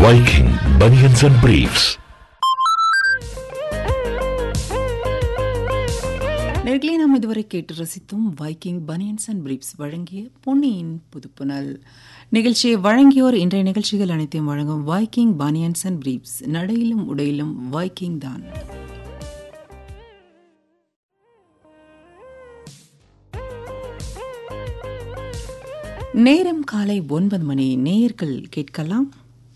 Viking Bunions and Briefs. நேர்களே நாம் இதுவரை கேட்டு ரசித்தோம் வைக்கிங் பனியன்ஸ் அண்ட் பிரீப்ஸ் வழங்கிய பொன்னியின் புதுப்புனல் நிகழ்ச்சியை வழங்கியோர் இன்றைய நிகழ்ச்சிகள் அனைத்தையும் வழங்கும் வைக்கிங் பனியன்ஸ் அண்ட் பிரீப்ஸ் நடையிலும் உடையிலும் வைக்கிங் தான் நேரம் காலை ஒன்பது மணி நேயர்கள் கேட்கலாம்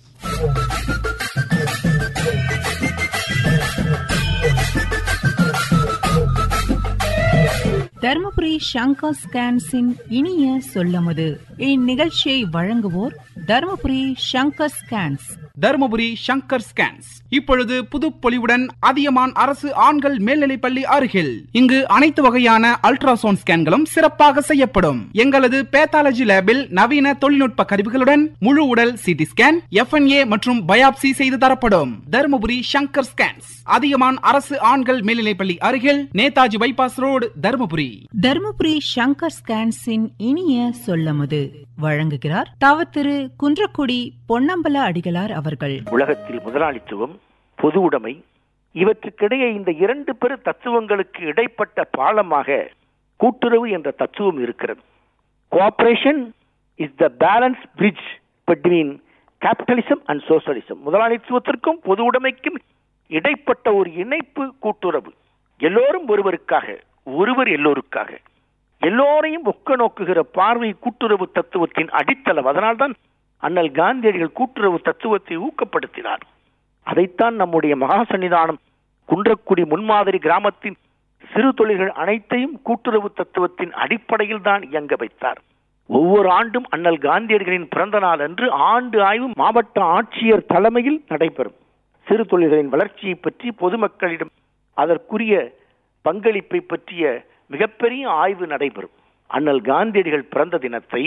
தருமபுரி சங்கர் ஸ்கேன்ஸின் இனிய சொல்லமுது இந்நிகழ்ச்சியை வழங்குவோர் தருமபுரி சங்கர் ஸ்கேன்ஸ் தருமபுரி சங்கர் ஸ்கேன்ஸ் இப்பொழுது புதுப்பொலிவுடன் அதியமான் அரசு ஆண்கள் மேல்நிலைப்பள்ளி அருகில் இங்கு அனைத்து வகையான அல்ட்ராசவுண்ட் ஸ்கேன்களும் சிறப்பாக செய்யப்படும் எங்களது பேத்தாலஜி லேபில் நவீன தொழில்நுட்ப கருவிகளுடன் முழு உடல் சிடி ஸ்கேன் எஃப்என்ஏ மற்றும் பயாப்சி செய்து தரப்படும் தருமபுரி சங்கர் ஸ்கேன்ஸ் அதியமான் அரசு ஆண்கள் மேல்நிலைப்பள்ளி அருகில் நேதாஜி பைபாஸ் ரோடு தருமபுரி தருமபுரி சங்கர் ஸ்கேன்ஸின் இனிய சொல்லமுது வழங்குகிறார் தவ திரு குன்றக்குடி பொன்னம்பல அடிகளார் அவர்கள் உலகத்தில் முதலாளித்துவம் பொது உடைமை இவற்றுக்கிடையே இந்த இரண்டு பெரு தத்துவங்களுக்கு இடைப்பட்ட பாலமாக கூட்டுறவு என்ற தத்துவம் இருக்கிறது cooperation is the balance bridge between capitalism and socialism முதலாளித்துவத்திற்கும் பொது உடைமைக்கும் இடைப்பட்ட ஒரு இணைப்பு கூட்டுறவு எல்லோரும் ஒருவருக்காக ஒருவர் எல்லோருக்காக எல்லோரையும் ஒக்க நோக்குகிற பார்வை கூட்டுறவு தத்துவத்தின் அடித்தளம் அதனால்தான் அண்ணல் காந்தியடிகள் கூட்டுறவு தத்துவத்தை ஊக்கப்படுத்தினார் அதைத்தான் நம்முடைய மகா சன்னிதானம் குன்றக்குடி முன்மாதிரி கிராமத்தின் சிறு தொழில்கள் அனைத்தையும் கூட்டுறவு தத்துவத்தின் அடிப்படையில் தான் இயங்க வைத்தார் ஒவ்வொரு ஆண்டும் அண்ணல் காந்தியடிகளின் பிறந்த நாள் அன்று ஆண்டு ஆய்வு மாவட்ட ஆட்சியர் தலைமையில் நடைபெறும் சிறு தொழில்களின் வளர்ச்சியை பற்றி பொதுமக்களிடம் அதற்குரிய பங்களிப்பை பற்றிய மிகப்பெரிய ஆய்வு நடைபெறும் அண்ணல் காந்தியடிகள் பிறந்த தினத்தை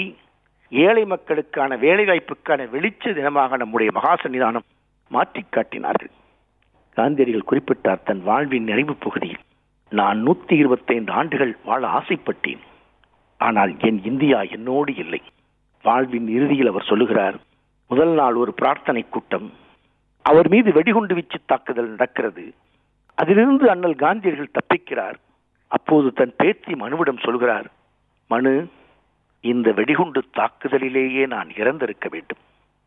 ஏழை மக்களுக்கான வேலைவாய்ப்புக்கான வெளிச்ச தினமாக நம்முடைய மகா சன்னிதானம் மாற்றி காட்டினார்கள் காந்தியடிகள் குறிப்பிட்டார் தன் வாழ்வின் நிறைவு பகுதியில் நான் நூத்தி இருபத்தைந்து ஆண்டுகள் வாழ ஆசைப்பட்டேன் ஆனால் என் இந்தியா என்னோடு இல்லை வாழ்வின் இறுதியில் அவர் சொல்லுகிறார் முதல் நாள் ஒரு பிரார்த்தனை கூட்டம் அவர் மீது வெடிகுண்டு வீச்சு தாக்குதல் நடக்கிறது அதிலிருந்து அண்ணல் காந்தியடிகள் தப்பிக்கிறார் அப்போது தன் பேத்தி மனுவிடம் சொல்கிறார் மனு இந்த வெடிகுண்டு தாக்குதலிலேயே நான் இறந்திருக்க வேண்டும்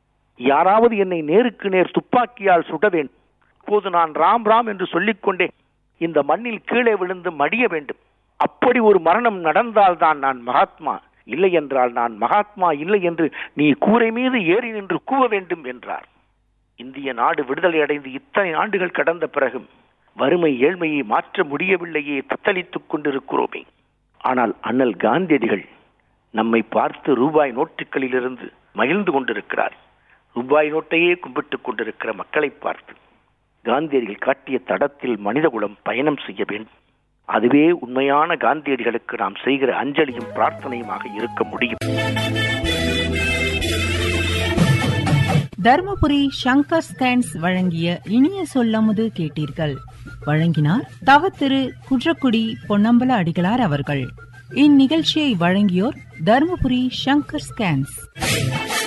யாராவது என்னை நேருக்கு நேர் துப்பாக்கியால் சுட வேண்டும் அப்போது நான் ராம் ராம் என்று சொல்லிக்கொண்டே இந்த மண்ணில் கீழே விழுந்து மடிய வேண்டும் அப்படி ஒரு மரணம் நடந்தால்தான் நான் மகாத்மா இல்லை என்றால் நான் மகாத்மா இல்லை என்று நீ கூரை மீது ஏறி நின்று கூவ வேண்டும் என்றார் இந்திய நாடு விடுதலை அடைந்து இத்தனை ஆண்டுகள் கடந்த பிறகும் வறுமை ஏழ்மையை மாற்ற முடியவில்லையே தத்தளித்துக் கொண்டிருக்கிறோமே ஆனால் அண்ணல் காந்தியடிகள் நம்மை பார்த்து ரூபாய் நோட்டுகளிலிருந்து மகிழ்ந்து கொண்டிருக்கிறார் ரூபாய் நோட்டையே கும்பிட்டுக் கொண்டிருக்கிற மக்களை பார்த்து காந்தியடிகள் காட்டிய தடத்தில் மனிதகுலம் பயணம் செய்ய வேண்டும் அதுவே உண்மையான காந்தியடிகளுக்கு நாம் செய்கிற அஞ்சலியும் பிரார்த்தனையுமாக இருக்க முடியும் தர்மபுரி சங்கர் ஸ்கேன்ஸ் வழங்கிய இனிய சொல்லமுது கேட்டீர்கள் வழங்கினார் தவ திரு குன்றக்குடி பொன்னம்பல அடிகளார் அவர்கள் இந்நிகழ்ச்சியை வழங்கியோர் தர்மபுரி சங்கர் ஸ்கேன்ஸ்